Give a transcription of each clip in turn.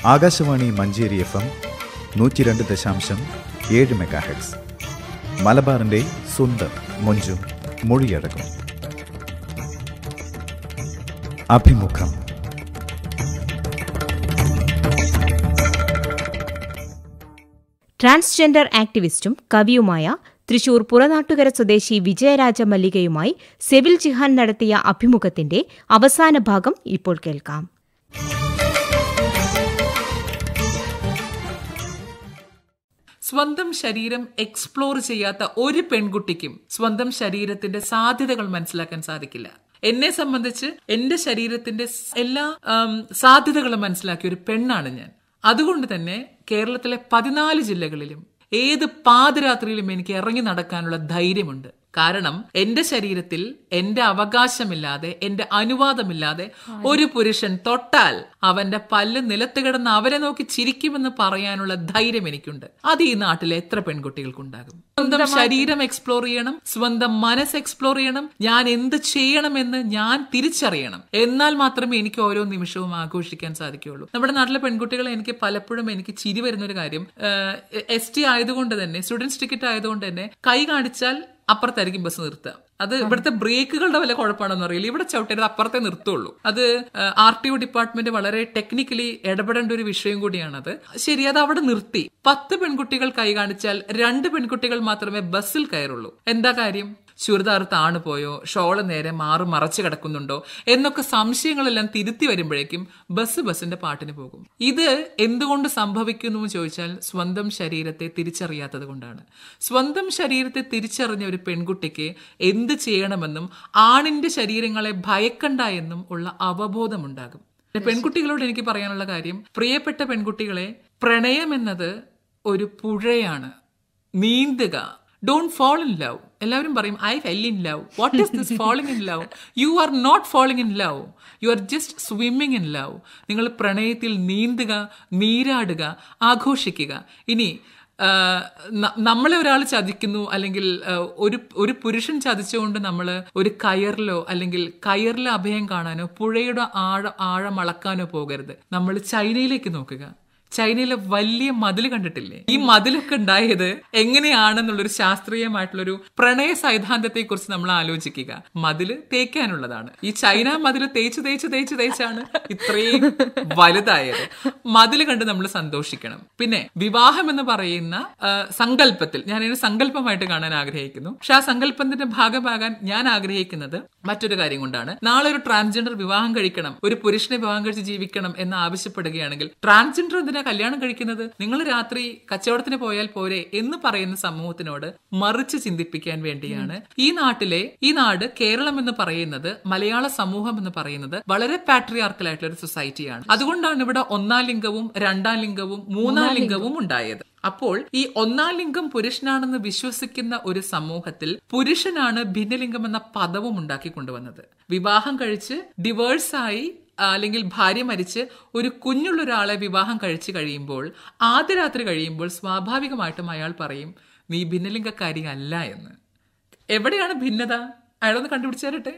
Akashvani Manjeri F M നൂറ്റി രണ്ട് ദശാംശം ഏഴ് മെഗാഹെഡ്സ് മലബാറിന്റെ സ്വന്തം മൊഞ്ചും മൊഴിയഴകും അഭിമുഖം ട്രാൻസ്ജെൻഡർ ആക്ടിവിസ്റ്റും കവിയുമായ തൃശൂർ പുറനാട്ടുകര സ്വദേശി വിജയരാജ മല്ലികയുമായി സെവിൽ ജിഹാൻ നടത്തിയ അഭിമുഖത്തിന്റെ അവസാന ഭാഗം ഇപ്പോൾ കേൾക്കാം സ്വന്തം ശരീരം എക്സ്പ്ലോർ ചെയ്യാത്ത ഒരു പെൺകുട്ടിക്കും സ്വന്തം ശരീരത്തിന്റെ സാധ്യതകൾ മനസ്സിലാക്കാൻ സാധിക്കില്ല എന്നെ സംബന്ധിച്ച് എന്റെ ശരീരത്തിന്റെ സ് എല്ലാ ആം, സാധ്യതകളും മനസ്സിലാക്കിയ ഒരു പെണ്ണാണ് ഞാൻ അതുകൊണ്ട് തന്നെ കേരളത്തിലെ പതിനാല് ജില്ലകളിലും ഏത് പാതിരാത്രിയിലും എനിക്ക് ഇറങ്ങി നടക്കാനുള്ള ധൈര്യമുണ്ട് കാരണം എന്റെ ശരീരത്തിൽ എന്റെ അവകാശമില്ലാതെ എന്റെ അനുവാദമില്ലാതെ ഒരു പുരുഷൻ തൊട്ടാൽ അവന്റെ പല്ല് നിലത്ത് കിടന്ന് അവരെ നോക്കി ചിരിക്കുമെന്ന് പറയാനുള്ള ധൈര്യം എനിക്കുണ്ട് അത് ഈ നാട്ടിലെ എത്ര പെൺകുട്ടികൾക്കുണ്ടാകും സ്വന്തം ശരീരം എക്സ്പ്ലോർ ചെയ്യണം സ്വന്തം മനസ്സ് എക്സ്പ്ലോർ ചെയ്യണം ഞാൻ എന്ത് ചെയ്യണമെന്ന് ഞാൻ തിരിച്ചറിയണം എന്നാൽ മാത്രമേ എനിക്ക് ഓരോ നിമിഷവും ആഘോഷിക്കാൻ സാധിക്കുകയുള്ളൂ നമ്മുടെ നാട്ടിലെ പെൺകുട്ടികളെ എനിക്ക് പലപ്പോഴും എനിക്ക് ചിരി വരുന്ന ഒരു കാര്യം എസ് ടി ആയതുകൊണ്ട് തന്നെ സ്റ്റുഡൻസ് ടിക്കറ്റ് ആയതുകൊണ്ട് തന്നെ കൈ കാണിച്ചാൽ അപ്പുറത്തായിരിക്കും ബസ് നിർത്തുക അത് ഇവിടുത്തെ ബ്രേക്കുകളുടെ വല്ല കുഴപ്പമാണെന്ന് അറിയില്ല ഇവിടെ ചവിട്ടരുത് അപ്പുറത്തെ നിർത്തുള്ളൂ അത് ആർ ടി ഒ ഡിപ്പാർട്ട്മെന്റ് വളരെ ടെക്നിക്കലി ഇടപെടേണ്ട ഒരു വിഷയം കൂടിയാണത് ശരി അത് അവിടെ നിർത്തി പത്ത് പെൺകുട്ടികൾ കൈ കാണിച്ചാൽ രണ്ട് പെൺകുട്ടികൾ മാത്രമേ ബസ്സിൽ കയറുള്ളൂ എന്താ കാര്യം ചുരിദാർ താണു പോയോ ഷോള് നേരെ മാറി മറച്ചു കിടക്കുന്നുണ്ടോ എന്നൊക്കെ സംശയങ്ങളെല്ലാം തിരുത്തി വരുമ്പോഴേക്കും ബസ് ബസ്സിന്റെ പാട്ടിന് പോകും ഇത് എന്തുകൊണ്ട് സംഭവിക്കുന്നു എന്ന് ചോദിച്ചാൽ സ്വന്തം ശരീരത്തെ തിരിച്ചറിയാത്തത് കൊണ്ടാണ് സ്വന്തം ശരീരത്തെ തിരിച്ചറിഞ്ഞ ഒരു പെൺകുട്ടിക്ക് എന്ത് ചെയ്യണമെന്നും ആണിന്റെ ശരീരങ്ങളെ ഭയക്കണ്ട എന്നും ഉള്ള അവബോധമുണ്ടാകും പെൺകുട്ടികളോട് എനിക്ക് പറയാനുള്ള കാര്യം പ്രിയപ്പെട്ട പെൺകുട്ടികളെ പ്രണയം എന്നത് ഒരു പുഴയാണ് നീന്തുക ഡോണ്ട് ഫോൾ ഇൻ ലവ് എല്ലാവരും പറയും I fell in love what is this falling in love you are not falling in love you are just swimming in love നിങ്ങൾ പ്രണയത്തിൽ നീന്തുക നീരാടുക ആഘോഷിക്കുക ഇനി ആ, ന- നമ്മളെ ഒരാൾ ചതിക്കുന്നു അല്ലെങ്കിൽ ആ, ഒരു ഒരു പുരുഷൻ ചതിച്ചുകൊണ്ട് നമ്മൾ ഒരു കയറിലോ അല്ലെങ്കിൽ കയറിലെ അഭയം കാണാനോ പുഴയുടെ ആഴ ആഴം അളക്കാനോ പോകരുത് നമ്മൾ ചൈനയിലേക്ക് നോക്കുക ചൈനയിലെ വലിയ മതിൽ കണ്ടിട്ടില്ലേ ഈ മതിലൊക്കെ ഉണ്ടായത് എങ്ങനെയാണെന്നുള്ളൊരു ശാസ്ത്രീയമായിട്ടുള്ളൊരു പ്രണയ സൈദ്ധാന്തത്തെ കുറിച്ച് നമ്മൾ ആലോചിക്കുക മതില് തേക്കാനുള്ളതാണ് ഈ ചൈന മതില് തേച്ച് തേച്ച് തേച്ച് തേച്ചാണ് ഇത്രയും വലുതായത് മതില് കണ്ട് നമ്മൾ സന്തോഷിക്കണം പിന്നെ വിവാഹം എന്ന് പറയുന്ന ആ, സങ്കല്പത്തിൽ ഞാൻ ഇതിനെ സങ്കല്പമായിട്ട് കാണാൻ ആഗ്രഹിക്കുന്നു പക്ഷെ ആ സങ്കല്പത്തിന്റെ ഭാഗമാകാൻ ഞാൻ ആഗ്രഹിക്കുന്നത് മറ്റൊരു കാര്യം കൊണ്ടാണ് നാളെ ഒരു ട്രാൻസ്ജെൻഡർ വിവാഹം കഴിക്കണം ഒരു പുരുഷനെ വിവാഹം കഴിച്ച് ജീവിക്കണം എന്ന് ആവശ്യപ്പെടുകയാണെങ്കിൽ ട്രാൻസ്ജെൻഡർ എന്തിനാ കല്യാണം കഴിക്കുന്നത് നിങ്ങൾ രാത്രി കച്ചവടത്തിന് പോയാൽ പോരെ എന്ന് പറയുന്ന സമൂഹത്തിനോട് മറിച്ച് ചിന്തിപ്പിക്കാൻ വേണ്ടിയാണ് ഈ നാട്ടിലെ ഈ നാട് കേരളം എന്ന് പറയുന്നത് മലയാള സമൂഹം എന്ന് പറയുന്നത് വളരെ പാട്രിയാർക്കൽ ആയിട്ടുള്ള ഒരു സൊസൈറ്റിയാണ് അതുകൊണ്ടാണ് ഇവിടെ ഒന്നാം ലിംഗവും രണ്ടാം ലിംഗവും മൂന്നാം ലിംഗവും ഉണ്ടായത് അപ്പോൾ ഈ ഒന്നാം ലിംഗം പുരുഷനാണെന്ന് വിശ്വസിക്കുന്ന ഒരു സമൂഹത്തിൽ പുരുഷനാണ് ഭിന്നലിംഗം എന്ന പദവും ഉണ്ടാക്കി കൊണ്ടുവന്നത് വിവാഹം കഴിച്ച് ഡിവേഴ്സായി അല്ലെങ്കിൽ ഭാര്യ മരിച്ച് ഒരു കുഞ്ഞുള്ള ഒരാളെ വിവാഹം കഴിച്ചു കഴിയുമ്പോൾ ആദ്യ രാത്രി കഴിയുമ്പോൾ സ്വാഭാവികമായിട്ടും അയാൾ പറയും നീ ഭിന്നലിംഗക്കാരി അല്ല എന്ന് എവിടെയാണ് ഭിന്നത അയാളൊന്ന് കണ്ടുപിടിച്ചു തരട്ടെ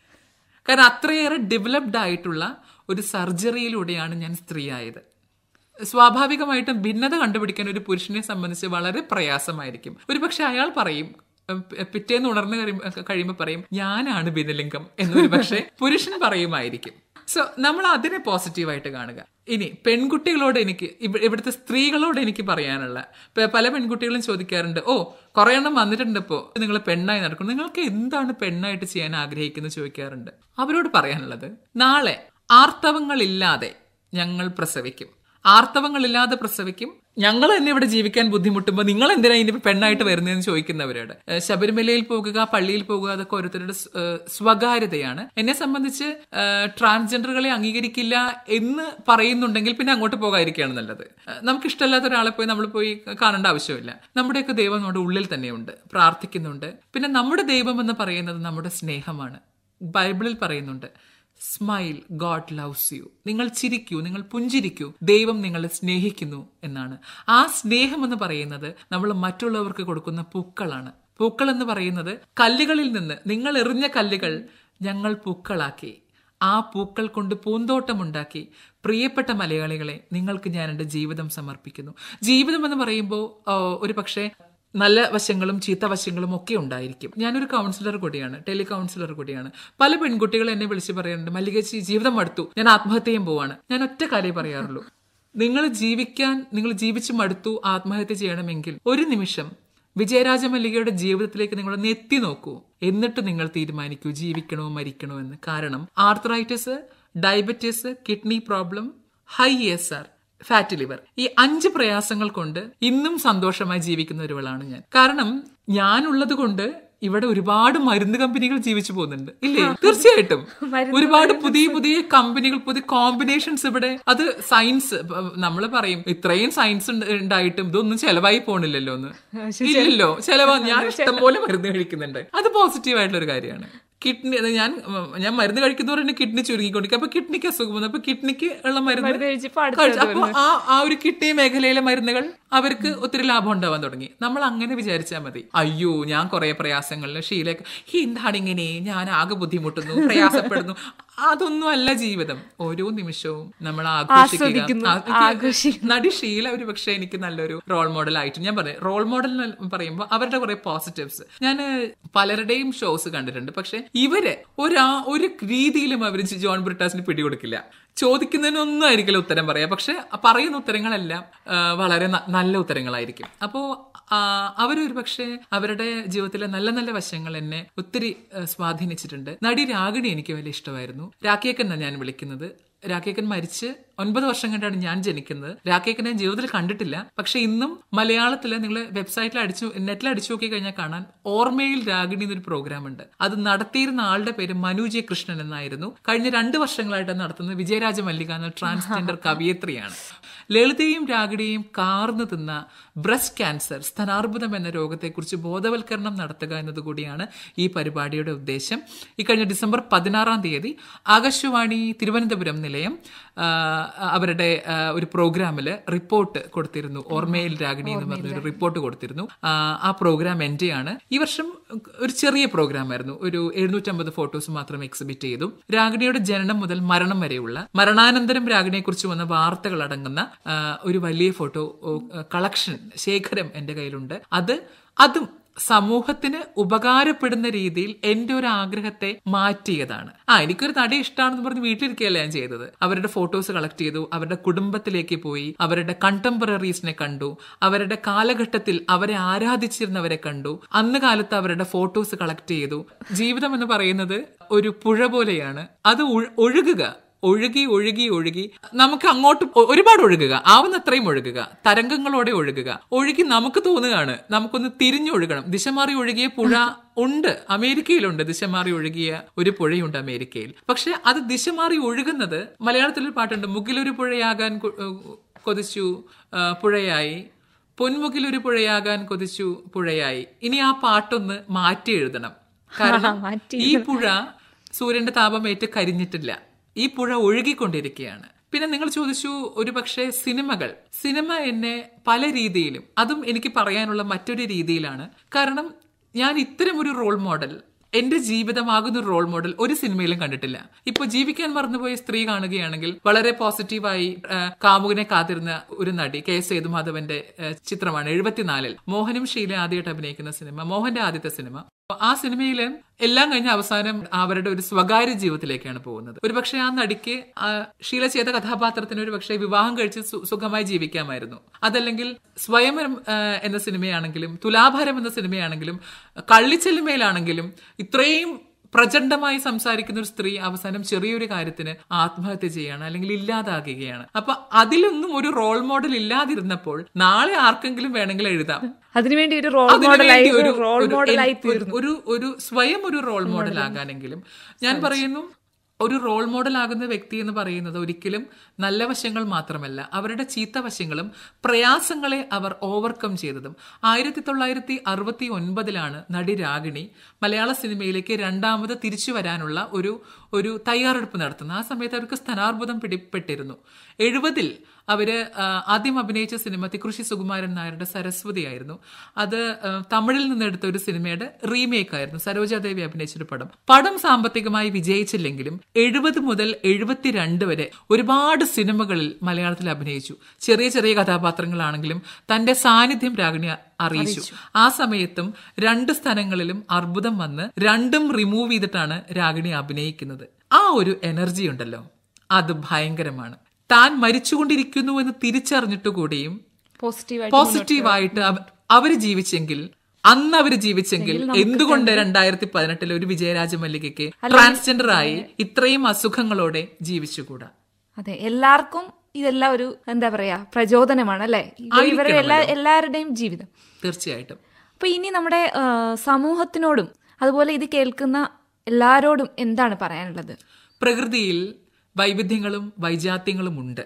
കാരണം അത്രയേറെ ഡെവലപ്ഡ് ആയിട്ടുള്ള ഒരു സർജറിയിലൂടെയാണ് ഞാൻ സ്ത്രീയായത് സ്വാഭാവികമായിട്ടും ഭിന്നത കണ്ടുപിടിക്കാൻ ഒരു പുരുഷനെ സംബന്ധിച്ച് വളരെ പ്രയാസമായിരിക്കും ഒരു പക്ഷെ അയാൾ പറയും ഉം, പി- പിറ്റേന്ന് ഉണർന്നു കഴിയുമ്പോ- കഴിയുമ്പോൾ പറയും ഞാനാണ് ഭിന്നലിംഗം എന്നൊരു പക്ഷേ പുരുഷൻ പറയുമായിരിക്കും സോ നമ്മൾ അതിനെ പോസിറ്റീവായിട്ട് കാണുക ഇനി പെൺകുട്ടികളോട് എനിക്ക് ഇവ- ഇവിടുത്തെ സ്ത്രീകളോട് എനിക്ക് പറയാനുള്ള പ- പല പെൺകുട്ടികളും ചോദിക്കാറുണ്ട് ഓ കുറെ എണ്ണം വന്നിട്ടുണ്ട് ഇപ്പോ നിങ്ങൾ പെണ്ണായി നടക്കുന്നു നിങ്ങൾക്ക് എന്താണ് പെണ്ണായിട്ട് ചെയ്യാൻ ആഗ്രഹിക്കുന്നത് ചോദിക്കാറുണ്ട് അവരോട് പറയാനുള്ളത് നാളെ ആർത്തവങ്ങളില്ലാതെ ഞങ്ങൾ പ്രസവിക്കും ആർത്തവങ്ങളില്ലാതെ പ്രസവിക്കും ഞങ്ങൾ തന്നെ ഇവിടെ ജീവിക്കാൻ ബുദ്ധിമുട്ടുമ്പോൾ നിങ്ങൾ എന്തിനാ ഇനി പെണ്ണായിട്ട് വരുന്നതെന്ന് ചോദിക്കുന്നവരോട് ഏഹ് ശബരിമലയിൽ പോകുക പള്ളിയിൽ പോകുക അതൊക്കെ ഓരോരുത്തരുടെ സ്- ഏഹ് സ്വകാര്യതയാണ് എന്നെ സംബന്ധിച്ച് ഏഹ് ട്രാൻസ്ജെൻഡറുകളെ അംഗീകരിക്കില്ല എന്ന് പറയുന്നുണ്ടെങ്കിൽ പിന്നെ അങ്ങോട്ട് പോകാതിരിക്കുകയാണ് നല്ലത് ഏഹ് നമുക്ക് ഇഷ്ടമല്ലാത്ത ഒരാളെ പോയി നമ്മൾ പോയി കാണേണ്ട ആവശ്യമില്ല നമ്മുടെയൊക്കെ ദൈവം നമ്മുടെ ഉള്ളിൽ തന്നെയുണ്ട് പ്രാർത്ഥിക്കുന്നുണ്ട് പിന്നെ നമ്മുടെ ദൈവം എന്ന് പറയുന്നത് നമ്മുടെ സ്നേഹമാണ് ബൈബിളിൽ പറയുന്നുണ്ട് സ്മൈൽ ഗോഡ് ലവ്സ് യു നിങ്ങൾ ചിരിക്കൂ നിങ്ങൾ പുഞ്ചിരിക്കൂ ദൈവം നിങ്ങളെ സ്നേഹിക്കുന്നു എന്നാണ് ആ സ്നേഹം എന്ന് പറയുന്നത് നമ്മൾ മറ്റുള്ളവർക്ക് കൊടുക്കുന്ന പൂക്കളാണ് പൂക്കൾ എന്ന് പറയുന്നത് കല്ലുകളിൽ നിന്ന് നിങ്ങൾ എറിഞ്ഞ കല്ലുകൾ ഞങ്ങൾ പൂക്കളാക്കി ആ പൂക്കൾ കൊണ്ട് പൂന്തോട്ടമുണ്ടാക്കി പ്രിയപ്പെട്ട മലയാളികളെ നിങ്ങൾക്ക് ഞാൻ എൻ്റെ ജീവിതം സമർപ്പിക്കുന്നു ജീവിതം എന്ന് പറയുമ്പോൾ ഒരു പക്ഷേ നല്ല വശങ്ങളും ചീത്ത വശങ്ങളും ഒക്കെ ഉണ്ടായിരിക്കും ഞാനൊരു കൗൺസിലർ കൂടിയാണ് ടെലി കൗൺസിലർ കൂടിയാണ് പല പെൺകുട്ടികൾ എന്നെ വിളിച്ച് പറയാറുണ്ട് മല്ലികച്ചി ജീവിതം മടുത്തു ഞാൻ ആത്മഹത്യ ചെയ്യാൻ പോവാണ് ഞാൻ ഒറ്റ കാര്യം പറയാറുള്ളൂ നിങ്ങൾ ജീവിക്കാൻ നിങ്ങൾ ജീവിച്ചു മടുത്തു ആത്മഹത്യ ചെയ്യണമെങ്കിൽ ഒരു നിമിഷം വിജയരാജ മല്ലികയുടെ ജീവിതത്തിലേക്ക് നിങ്ങൾ ഒന്ന് എത്തി നോക്കൂ എന്നിട്ട് നിങ്ങൾ തീരുമാനിക്കൂ ജീവിക്കണോ മരിക്കണോ എന്ന് കാരണം arthritis diabetes kidney problem high S R fat liver ഈ അഞ്ച് പ്രയാസങ്ങൾ കൊണ്ട് ഇന്നും സന്തോഷമായി ജീവിക്കുന്ന ഒരുവളാണ് ഞാൻ കാരണം ഞാനുള്ളത് കൊണ്ട് ഇവിടെ ഒരുപാട് മരുന്ന് കമ്പനികൾ ജീവിച്ചു പോകുന്നുണ്ട് ഇല്ലേ തീർച്ചയായിട്ടും ഒരുപാട് പുതിയ പുതിയ കമ്പനികൾ പുതിയ കോമ്പിനേഷൻസ് ഇവിടെ അത് സയൻസ് നമ്മൾ പറയും ഇത്രയും സയൻസ് ഉണ്ടായിട്ടും ഇതൊന്നും ചെലവായി പോണില്ലല്ലോ എന്ന് ഇല്ലല്ലോ ചെലവാ ഞാൻ ഇഷ്ടംപോലെ മരുന്ന് കഴിക്കുന്നുണ്ട് അത് പോസിറ്റീവ് ആയിട്ടുള്ള ഒരു കാര്യമാണ് കിഡ്നി അത് ഞാൻ ഞാൻ മരുന്ന് കഴിക്കുന്നവർ തന്നെ കിഡ്നി ചുരുങ്ങിക്കൊണ്ടിരിക്കും അപ്പൊ കിഡ്നിക്ക് അസുഖം വന്നു അപ്പൊ കിഡ്നിക്ക് ഉള്ള മരുന്ന് കഴിച്ചു. അപ്പൊ ആ ആ ഒരു കിഡ്നി മേഖലയിലെ മരുന്നുകൾ അവർക്ക് ഒത്തിരി ലാഭം ഉണ്ടാവാൻ തുടങ്ങി നമ്മൾ അങ്ങനെ വിചാരിച്ചാൽ മതി അയ്യോ ഞാൻ കുറെ പ്രയാസങ്ങളിൽ ഷീലേക്ക് ഈ എന്താണ് ഇങ്ങനെ ഞാൻ ആകെ ബുദ്ധിമുട്ടുന്നു പ്രയാസപ്പെടുന്നു അതൊന്നും അല്ല ജീവിതം ഓരോ നിമിഷവും നമ്മൾ ആഘോഷിക്കുക ആ, എനിക്ക് നടി ഷീല ഒരു പക്ഷേ എനിക്ക് നല്ലൊരു റോൾ മോഡൽ ആയിട്ട് ഞാൻ പറയാം റോൾ മോഡൽ എന്ന് പറയുമ്പോൾ അവരുടെ കുറെ പോസിറ്റീവ്സ് ഞാൻ പലരുടെയും ഷോസ് കണ്ടിട്ടുണ്ട് പക്ഷെ ഇവര് ഒരാ ഒരു രീതിയിലും അവർ ജോൺ ബ്രിട്ടാസിന് പിടികൊടുക്കില്ല ചോദിക്കുന്നതിനൊന്നും ആയിരിക്കില്ല ഉത്തരം പറയാം പക്ഷെ പറയുന്ന ഉത്തരങ്ങളെല്ലാം ആ, വളരെ ന- നല്ല ഉത്തരങ്ങളായിരിക്കും അപ്പോ ആ, അവരൊരു പക്ഷേ അവരുടെ ജീവിതത്തിലെ നല്ല നല്ല വശങ്ങൾ എന്നെ ഒത്തിരി ആ, സ്വാധീനിച്ചിട്ടുണ്ട് നടി രാഗിണി എനിക്ക് വലിയ ഇഷ്ടമായിരുന്നു രാഖിയക്കൻ എന്നാണ് ഞാൻ വിളിക്കുന്നത് രാഖേക്കൻ മരിച്ച് ഒൻപത് വർഷം കണ്ടാണ് ഞാൻ ജനിക്കുന്നത് രാഖേക്കനെ ഞാൻ ജീവിതത്തിൽ കണ്ടിട്ടില്ല പക്ഷെ ഇന്നും മലയാളത്തിൽ നിങ്ങൾ വെബ്സൈറ്റിൽ അടിച്ചു നെറ്റിൽ അടിച്ചു നോക്കി കഴിഞ്ഞാൽ കാണാൻ ഓർമ്മയിൽ രാഗിണി എന്നൊരു പ്രോഗ്രാം ഉണ്ട് അത് നടത്തിയിരുന്ന ആളുടെ പേര് മനു ജെ കൃഷ്ണൻ എന്നായിരുന്നു കഴിഞ്ഞ രണ്ട് വർഷങ്ങളായിട്ട് അത് നടത്തുന്നത് വിജയരാജ മല്ലിക എന്ന ട്രാൻസ്ജെൻഡർ കവിയത്രിയാണ് ലളിതയും രാഗിണിയും കാർന്നു തിന്ന ബ്രസ്റ്റ് ക്യാൻസർ സ്തനാർബുദം എന്ന രോഗത്തെക്കുറിച്ച് ബോധവൽക്കരണം നടത്തുക എന്നതുകൂടിയാണ് ഈ പരിപാടിയുടെ ഉദ്ദേശം ഇക്കഴിഞ്ഞ ഡിസംബർ പതിനാറാം തീയതി ആകാശവാണി തിരുവനന്തപുരം നിലയം ആ, അവരുടെ ആ, ഒരു പ്രോഗ്രാമിൽ റിപ്പോർട്ട് കൊടുത്തിരുന്നു ഓർമ്മയിൽ രാഗിണി എന്ന് പറഞ്ഞൊരു റിപ്പോർട്ട് കൊടുത്തിരുന്നു ആ, ആ പ്രോഗ്രാം എൻ്റെ ആണ് ഈ വർഷം ഒരു ചെറിയ പ്രോഗ്രാം ആയിരുന്നു ഒരു എഴുന്നൂറ്റമ്പത് ഫോട്ടോസ് മാത്രം എക്സിബിറ്റ് ചെയ്തു രാഗിണിയുടെ ജനനം മുതൽ മരണം വരെയുള്ള മരണാനന്തരം രാഗിണിയെക്കുറിച്ച് വന്ന വാർത്തകൾ അടങ്ങുന്ന ആ, ഒരു വലിയ ഫോട്ടോ കളക്ഷൻ ശേഖരം എൻ്റെ കയ്യിലുണ്ട് അത് അതും സമൂഹത്തിന് ഉപകാരപ്പെടുന്ന രീതിയിൽ എന്റെ ഒരു ആഗ്രഹത്തെ മാറ്റിയതാണ് ആ എനിക്കൊരു നടി ഇഷ്ടമാണെന്ന് പറഞ്ഞ് വീട്ടിലിരിക്കുകയല്ല ഞാൻ ചെയ്തത് അവരുടെ ഫോട്ടോസ് കളക്ട് ചെയ്തു അവരുടെ കുടുംബത്തിലേക്ക് പോയി അവരുടെ കണ്ടംപററീസിനെ കണ്ടു അവരുടെ കാലഘട്ടത്തിൽ അവരെ ആരാധിച്ചിരുന്നവരെ കണ്ടു അന്ന് കാലത്ത് അവരുടെ ഫോട്ടോസ് കളക്ട് ചെയ്തു ജീവിതം എന്ന് പറയുന്നത് ഒരു പുഴ പോലെയാണ് അത് ഒഴു- ഒഴുകുക ഒഴുകി ഒഴുകി ഒഴുകി നമുക്ക് അങ്ങോട്ട് ഒ- ഒരുപാട് ഒഴുകുക ആവുന്നത്രയും ഒഴുകുക തരംഗങ്ങളോടെ ഒഴുകുക ഒഴുകി നമുക്ക് തോന്നുകയാണ് നമുക്കൊന്ന് തിരിഞ്ഞൊഴുകണം ദിശ മാറി ഒഴുകിയ പുഴ ഉണ്ട് അമേരിക്കയിലുണ്ട് ദിശ മാറി ഒഴുകിയ ഒരു പുഴയുണ്ട് അമേരിക്കയിൽ പക്ഷെ അത് ദിശ മാറി ഒഴുകുന്നത് മലയാളത്തിലൊരു പാട്ടുണ്ട് മുകിലൊരു പുഴയാകാൻ കൊ- ഏഹ് കൊതിച്ചു ആ, പുഴയായി പൊന്മുകിലൊരു പുഴയാകാൻ കൊതിച്ചു പുഴയായി ഇനി ആ പാട്ടൊന്ന് മാറ്റി എഴുതണം കാരണം ഈ പുഴ സൂര്യന്റെ താപമേറ്റ് കരിഞ്ഞിട്ടില്ല ഈ പുഴ ഒഴുകിക്കൊണ്ടിരിക്കുകയാണ് പിന്നെ നിങ്ങൾ ചോദിച്ചു ഒരു പക്ഷേ സിനിമകൾ സിനിമ എന്നെ പല രീതിയിലും അതും എനിക്ക് പറയാനുള്ള മറ്റൊരു രീതിയിലാണ് കാരണം ഞാൻ ഇത്തരം ഒരു റോൾ മോഡൽ എന്റെ ജീവിതമാകുന്ന ഒരു റോൾ മോഡൽ ഒരു സിനിമയിലും കണ്ടിട്ടില്ല ഇപ്പൊ ജീവിക്കാൻ മറന്നുപോയ സ്ത്രീ കാണുകയാണെങ്കിൽ വളരെ പോസിറ്റീവായി ആ, കാമുകനെ കാത്തിരുന്ന ഒരു നടി കെ എസ് സേതുമാധവന്റെ ആ, ചിത്രമാണ് എഴുപത്തിനാലിൽ മോഹനും ഷീല ആദ്യമായിട്ട് അഭിനയിക്കുന്ന സിനിമ മോഹന്റെ ആദ്യത്തെ സിനിമ ആ സിനിമയിൽ എല്ലാം കഴിഞ്ഞ അവസാനം അവരുടെ ഒരു സ്വകാര്യ ജീവിതത്തിലേക്കാണ് പോകുന്നത് ഒരുപക്ഷെ ആ നടിക്ക് ആ ഷീല ചെയ്ത കഥാപാത്രത്തിന് ഒരു പക്ഷേ വിവാഹം കഴിച്ച് സു- സുഖമായി ജീവിക്കാമായിരുന്നു അതല്ലെങ്കിൽ സ്വയംവരം ആ, എന്ന സിനിമയാണെങ്കിലും തുലാഭാരം എന്ന സിനിമയാണെങ്കിലും കള്ളിച്ചെല്ലുമയിലാണെങ്കിലും ഇത്രയും പ്രചണ്ഡമായി സംസാരിക്കുന്ന ഒരു സ്ത്രീ അവസാനം ചെറിയൊരു കാര്യത്തിന് ആത്മഹത്യ ചെയ്യാണ് അല്ലെങ്കിൽ ഇല്ലാതാകുകയാണ് അപ്പൊ അതിലൊന്നും ഒരു റോൾ മോഡൽ ഇല്ലാതിരുന്നപ്പോൾ നാളെ ആർക്കെങ്കിലും വേണമെങ്കിൽ എഴുതാം അതിനുവേണ്ടി ഒരു റോൾ അതിനു മോഡലായി വേണ്ടി ഒരു റോൾ ഒരു- മോഡലായി ഒരു- ഒരു ഒരു സ്വയം ഒരു റോൾ മോഡൽ ആകാനെങ്കിലും ഞാൻ പറയുന്നു ഒരു റോൾ മോഡൽ ആകുന്ന വ്യക്തി എന്ന് പറയുന്നത് ഒരിക്കലും നല്ല വശങ്ങൾ മാത്രമല്ല അവരുടെ ചീത്ത വശങ്ങളും പ്രയാസങ്ങളെ അവർ ഓവർകം ചെയ്തതും ആയിരത്തി തൊള്ളായിരത്തി അറുപത്തി ഒൻപതിലാണ് നടി രാഗിണി മലയാള സിനിമയിലേക്ക് രണ്ടാമത് തിരിച്ചു വരാനുള്ള ഒരു ഒരു തയ്യാറെടുപ്പ് നടത്തുന്നത് ആ സമയത്ത് അവർക്ക് സ്ഥാനാർബുദം പിടിപ്പെട്ടിരുന്നു എഴുപതിൽ അവര് ആ, ആദ്യം അഭിനയിച്ച സിനിമ തികൃഷി സുകുമാരൻ നായരുടെ സരസ്വതി ആയിരുന്നു അത് ആ, തമിഴിൽ നിന്ന് എടുത്ത ഒരു സിനിമയുടെ റീമേക്ക് ആയിരുന്നു സരോജാദേവി അഭിനയിച്ചൊരു പടം പടം സാമ്പത്തികമായി വിജയിച്ചില്ലെങ്കിലും എഴുപത് മുതൽ എഴുപത്തിരണ്ട് വരെ ഒരുപാട് സിനിമകളിൽ മലയാളത്തിൽ അഭിനയിച്ചു ചെറിയ ചെറിയ കഥാപാത്രങ്ങളാണെങ്കിലും തന്റെ സാന്നിധ്യം രാഗിണി അറിയിച്ചു ആ സമയത്തും രണ്ട് സ്ഥലങ്ങളിലും അർബുദം വന്ന് രണ്ടും റിമൂവ് ചെയ്തിട്ടാണ് രാഗിണി അഭിനയിക്കുന്നത് ആ ഒരു എനർജി ഉണ്ടല്ലോ അത് ഭയങ്കരമാണ് താൻ മരിച്ചുകൊണ്ടിരിക്കുന്നു എന്ന് തിരിച്ചറിഞ്ഞിട്ട് കൂടിയും പോസിറ്റീവായിട്ട് പോസിറ്റീവായിട്ട് അവ- അവര് ജീവിച്ചെങ്കിൽ അന്ന് അവര് ജീവിച്ചെങ്കിൽ എന്തുകൊണ്ട് രണ്ടായിരത്തി പതിനെട്ടിൽ ഒരു വിജയരാജ മല്ലികയ്ക്ക് ട്രാൻസ്ജെൻഡർ ആയി ഇത്രയും അസുഖങ്ങളോടെ ജീവിച്ചുകൂടാ അതെ എല്ലാവർക്കും ഇതെല്ലാം ഒരു എന്താ പറയാ പ്രചോദനമാണ് അല്ലെ ഇവരുടെ എല്ലാ എല്ലാവരുടെയും ജീവിതം തീർച്ചയായിട്ടും അപ്പൊ ഇനി നമ്മുടെ ആ, സമൂഹത്തിനോടും അതുപോലെ ഇത് കേൾക്കുന്ന എല്ലാരോടും എന്താണ് പറയാനുള്ളത് പ്രകൃതിയിൽ വൈവിധ്യങ്ങളും വൈജാത്യങ്ങളും ഉണ്ട്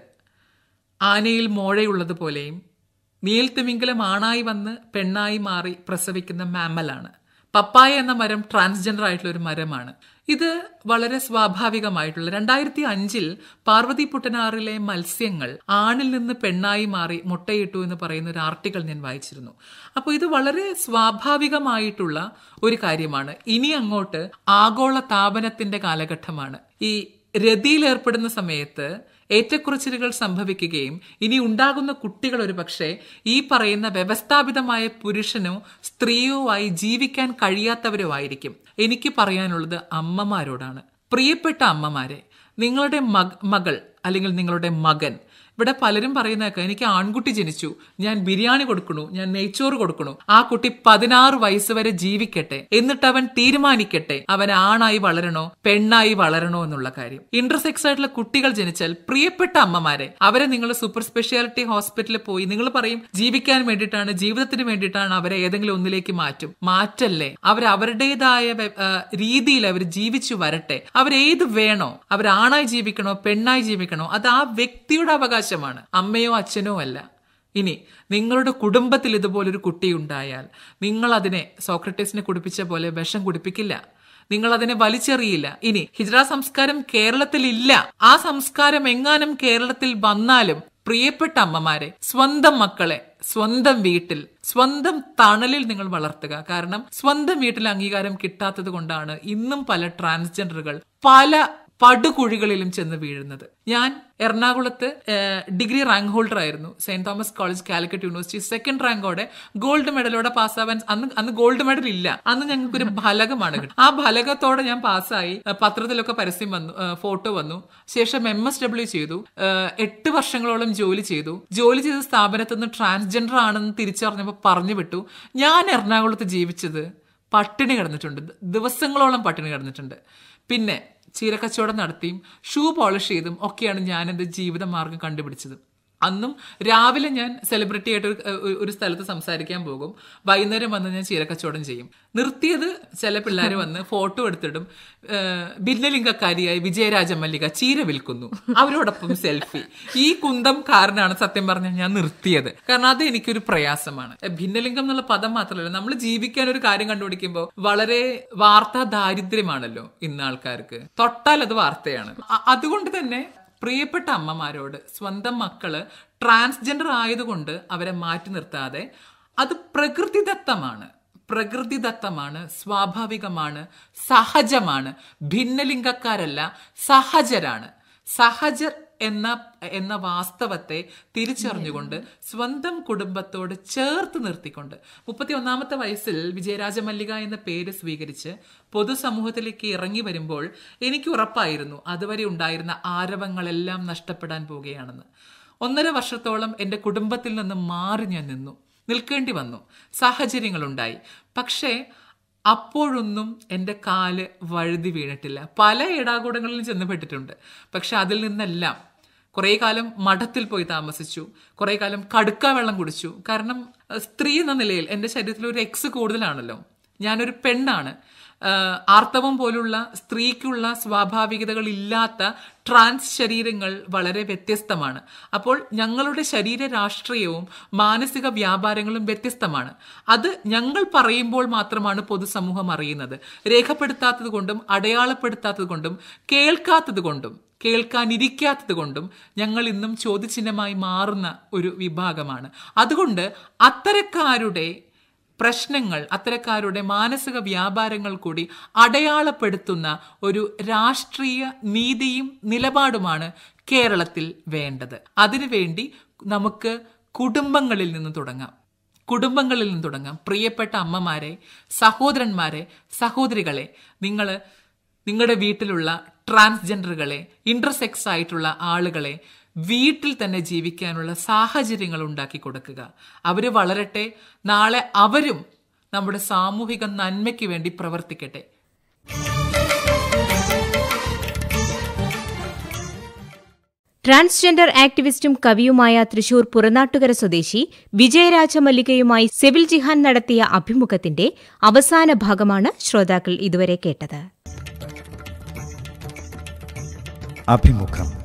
ആനയിൽ മോഴയുള്ളതുപോലെയും നീൽത്തിമിംഗലം ആണായി വന്ന് പെണ്ണായി മാറി പ്രസവിക്കുന്ന മാമലാണ് പപ്പായ എന്ന മരം ട്രാൻസ്ജെൻഡർ ആയിട്ടുള്ള ഒരു മരമാണ് ഇത് വളരെ സ്വാഭാവികമായിട്ടുള്ള രണ്ടായിരത്തി അഞ്ചിൽ പാർവതി പുട്ടനാറിലെ മത്സ്യങ്ങൾ ആണിൽ നിന്ന് പെണ്ണായി മാറി മുട്ടയിട്ടു എന്ന് പറയുന്ന ഒരു ആർട്ടിക്കിൾ ഞാൻ വായിച്ചിരുന്നു അപ്പോൾ ഇത് വളരെ സ്വാഭാവികമായിട്ടുള്ള ഒരു കാര്യമാണ് ഇനി അങ്ങോട്ട് ആഗോള താപനത്തിന്റെ കാലഘട്ടമാണ് ഈ രതിയിൽ ഏർപ്പെടുന്ന സമയത്ത് ഏറ്റക്കുറച്ചിലുകൾ സംഭവിക്കുകയും ഇനി ഉണ്ടാകുന്ന കുട്ടികൾ ഒരു പക്ഷേ ഈ പറയുന്ന വ്യവസ്ഥാപിതമായ പുരുഷനോ സ്ത്രീയോ ആയി ജീവിക്കാൻ കഴിയാത്തവരോ ആയിരിക്കും എനിക്ക് പറയാനുള്ളത് അമ്മമാരോടാണ് പ്രിയപ്പെട്ട അമ്മമാരെ നിങ്ങളുടെ മക മകൾ അല്ലെങ്കിൽ നിങ്ങളുടെ മകൻ ഇവിടെ പലരും പറയുന്നതൊക്കെ എനിക്ക് ആൺകുട്ടി ജനിച്ചു ഞാൻ ബിരിയാണി കൊടുക്കണു ഞാൻ നെയ്ച്ചോറ് കൊടുക്കണു ആ കുട്ടി പതിനാറ് വയസ്സ് വരെ ജീവിക്കട്ടെ എന്നിട്ട് അവൻ തീരുമാനിക്കട്ടെ അവൻ ആണായി വളരണോ പെണ്ണായി വളരണോ എന്നുള്ള കാര്യം ഇന്റർസെക്സ് ആയിട്ടുള്ള കുട്ടികൾ ജനിച്ചാൽ പ്രിയപ്പെട്ട അമ്മമാരെ അവരെ നിങ്ങൾ സൂപ്പർ സ്പെഷ്യാലിറ്റി ഹോസ്പിറ്റലിൽ പോയി നിങ്ങൾ പറയും ജീവിക്കാൻ വേണ്ടിയിട്ടാണ് ജീവിതത്തിന് വേണ്ടിയിട്ടാണ് അവരെ ഏതെങ്കിലും ഒന്നിലേക്ക് മാറ്റും മാറ്റല്ലേ അവർ അവരുടേതായ വ്യ- ആ, രീതിയിൽ അവർ ജീവിച്ചു വരട്ടെ അവരേത് വേണോ അവർ ആണായി ജീവിക്കണോ പെണ്ണായി ജീവിക്കണോ അത് ആ വ്യക്തിയുടെ അവകാശമാണ് അമ്മയോ അച്ഛനോ അല്ല ഇനി നിങ്ങളുടെ കുടുംബത്തിൽ ഇതുപോലൊരു കുട്ടി ഉണ്ടായാൽ നിങ്ങൾ അതിനെ സോക്രട്ടീസിനെ കുടിപ്പിച്ച പോലെ വിഷം കുടിപ്പിക്കില്ല നിങ്ങൾ അതിനെ വലിച്ചെറിയില്ല ഇനി ഹിജ്റ സംസ്കാരം കേരളത്തിൽ ഇല്ല ആ സംസ്കാരം എങ്ങാനും കേരളത്തിൽ വന്നാലും പ്രിയപ്പെട്ട അമ്മമാരെ സ്വന്തം മക്കളെ സ്വന്തം വീട്ടിൽ സ്വന്തം തണലിൽ നിങ്ങൾ വളർത്തുക കാരണം സ്വന്തം വീട്ടിൽ അംഗീകാരം കിട്ടാത്തത് കൊണ്ടാണ് ഇന്നും പല ട്രാൻസ്ജെൻഡറുകൾ പല പടുകുഴികളിലും ചെന്ന് വീഴുന്നത് ഞാൻ എറണാകുളത്ത് ഏഹ്, ഡിഗ്രി റാങ്ക് ഹോൾഡർ ആയിരുന്നു Saint Thomas college Calicut university second റാങ്കോടെ ഗോൾഡ് മെഡലോടെ പാസ്സാവാൻ അന്ന് അന്ന് ഗോൾഡ് മെഡൽ ഇല്ല അന്ന് ഞങ്ങൾക്ക് ഒരു ഫലകമാണ് കിട്ടുന്നത്. ആ ഫലകത്തോടെ ഞാൻ പാസ്സായി ഏഹ്, പത്രത്തിലൊക്കെ പരസ്യം വന്നു ഏഹ്, ഫോട്ടോ വന്നു ശേഷം എം എസ് ഡബ്ല്യു ചെയ്തു ഏഹ്, എട്ട് വർഷങ്ങളോളം ജോലി ചെയ്തു ജോലി ചെയ്ത സ്ഥാപനത്തിൽ നിന്ന് ട്രാൻസ്ജെൻഡർ ആണെന്ന് തിരിച്ചറിഞ്ഞപ്പോൾ പറഞ്ഞു വിട്ടു ഞാൻ എറണാകുളത്ത് ജീവിച്ചത് പട്ടിണി കിടന്നിട്ടുണ്ട് ദിവസങ്ങളോളം പട്ടിണി കിടന്നിട്ടുണ്ട് പിന്നെ ചീരക്കച്ചവടം നടത്തിയും ഷൂ പോളിഷ് ചെയ്തും ഒക്കെയാണ് ഞാൻ എൻ്റെ ജീവിത മാർഗം കണ്ടുപിടിച്ചത് അന്നും രാവിലെ ഞാൻ സെലിബ്രിറ്റി ആയിട്ട് ഒരു- ഒരു- ഒരു സ്ഥലത്ത് സംസാരിക്കാൻ പോകും വൈകുന്നേരം വന്ന് ഞാൻ ചീരക്കച്ചവടം ചെയ്യും നിർത്തിയത് ചില പിള്ളേർ വന്ന് ഫോട്ടോ എടുത്തിടും ഏഹ്, ഭിന്നലിംഗക്കാരിയായി വിജയരാജ മല്ലിക ചീര വിൽക്കുന്നു അവരോടൊപ്പം സെൽഫി ഈ കുന്തം കാരനാണ് സത്യം പറഞ്ഞാൽ ഞാൻ നിർത്തിയത് കാരണം അത് എനിക്കൊരു പ്രയാസമാണ് ഏഹ്, ഭിന്നലിംഗം എന്നുള്ള പദം മാത്രമല്ല നമ്മൾ ജീവിക്കാൻ ഒരു കാര്യം കണ്ടുപിടിക്കുമ്പോൾ വളരെ വാർത്താ ദാരിദ്ര്യമാണല്ലോ ഇന്ന് ആൾക്കാർക്ക് തൊട്ടാൽ അത് വാർത്തയാണ് അ- അതുകൊണ്ട് തന്നെ പ്രിയപ്പെട്ട അമ്മമാരോട് സ്വന്തം മക്കള് ട്രാൻസ്ജെൻഡർ ആയതുകൊണ്ട് അവരെ മാറ്റി നിർത്താതെ അത് പ്രകൃതിദത്തമാണ് പ്രകൃതിദത്തമാണ് സ്വാഭാവികമാണ് സഹജമാണ് ഭിന്നലിംഗക്കാരല്ല സഹജരാണ് സഹജർ എന്ന എന്ന വാസ്തവത്തെ തിരിച്ചറിഞ്ഞുകൊണ്ട് സ്വന്തം കുടുംബത്തോട് ചേർത്ത് നിർത്തിക്കൊണ്ട് മുപ്പത്തി ഒന്നാമത്തെ വയസ്സിൽ വിജയരാജ മല്ലിക എന്ന പേര് സ്വീകരിച്ച് പൊതുസമൂഹത്തിലേക്ക് ഇറങ്ങി വരുമ്പോൾ എനിക്ക് ഉറപ്പായിരുന്നു അതുവരെ ഉണ്ടായിരുന്ന ആരവങ്ങളെല്ലാം നഷ്ടപ്പെടാൻ പോവുകയാണെന്ന് ഒന്നര വർഷത്തോളം എൻ്റെ കുടുംബത്തിൽ നിന്ന് മാറി ഞാൻ നിന്നു നിൽക്കേണ്ടി വന്നു സാഹചര്യങ്ങളുണ്ടായി പക്ഷേ അപ്പോഴൊന്നും എൻ്റെ കാല് വഴുതി വീണിട്ടില്ല പല ഇടാകൂടങ്ങളിലും ചെന്നപ്പെട്ടിട്ടുണ്ട് പക്ഷെ അതിൽ നിന്നെല്ലാം കുറേ കാലം മഠത്തിൽ പോയി താമസിച്ചു കുറേ കാലം കടുക്ക വെള്ളം കുടിച്ചു കാരണം അഹ് സ്ത്രീ എന്ന നിലയിൽ എൻ്റെ ശരീരത്തിൽ ഒരു എക്സ് കൂടുതലാണല്ലോ ഞാനൊരു പെണ്ണാണ് ആഹ് ആർത്തവം പോലുള്ള സ്ത്രീക്കുള്ള സ്വാഭാവികതകൾ ഇല്ലാത്ത ട്രാൻസ് ശരീരങ്ങൾ വളരെ വ്യത്യസ്തമാണ് അപ്പോൾ ഞങ്ങളുടെ ശരീര രാഷ്ട്രീയവും മാനസിക വ്യാപാരങ്ങളും വ്യത്യസ്തമാണ് അത് ഞങ്ങൾ പറയുമ്പോൾ മാത്രമാണ് പൊതുസമൂഹം അറിയുന്നത് രേഖപ്പെടുത്താത്തത് കൊണ്ടും അടയാളപ്പെടുത്താത്തത് കൊണ്ടും കേൾക്കാത്തത് കൊണ്ടും കേൾക്കാനിരിക്കാത്തത് കൊണ്ടും ഞങ്ങൾ ഇന്നും ചോദ്യചിഹ്നമായി മാറുന്ന ഒരു വിഭാഗമാണ് അതുകൊണ്ട് അത്തരക്കാരുടെ പ്രശ്നങ്ങൾ അത്തരക്കാരുടെ മാനസിക വ്യാപാരങ്ങൾ കൂടി അടയാളപ്പെടുത്തുന്ന ഒരു രാഷ്ട്രീയ നീതിയും നിലപാടുമാണ് കേരളത്തിൽ വേണ്ടത് അതിനുവേണ്ടി നമുക്ക് കുടുംബങ്ങളിൽ നിന്ന് തുടങ്ങാം കുടുംബങ്ങളിൽ നിന്ന് തുടങ്ങാം പ്രിയപ്പെട്ട അമ്മമാരെ സഹോദരന്മാരെ സഹോദരികളെ നിങ്ങൾ നിങ്ങളുടെ വീട്ടിലുള്ള ട്രാൻസ്ജെൻഡറുകളെ ഇന്റർസെക്സ് ആയിട്ടുള്ള ആളുകളെ വീട്ടിൽ തന്നെ ജീവിക്കാനുള്ള സാഹചര്യങ്ങൾ ഉണ്ടാക്കി കൊടുക്കുക അവർ വളരട്ടെ നാളെ അവരും നമ്മുടെ സാമൂഹിക നന്മയ്ക്ക് വേണ്ടി പ്രവർത്തിക്കട്ടെ ട്രാൻസ്ജെൻഡർ ആക്ടിവിസ്റ്റും കവിയുമായ തൃശൂർ പുറനാട്ടുകര സ്വദേശി വിജയരാജ മല്ലികയുമായി സെവിൽ ജിഹാൻ നടത്തിയ അഭിമുഖത്തിന്റെ അവസാന ഭാഗമാണ് ശ്രോതാക്കൾ ഇതുവരെ കേട്ടത് അഭിമുഖം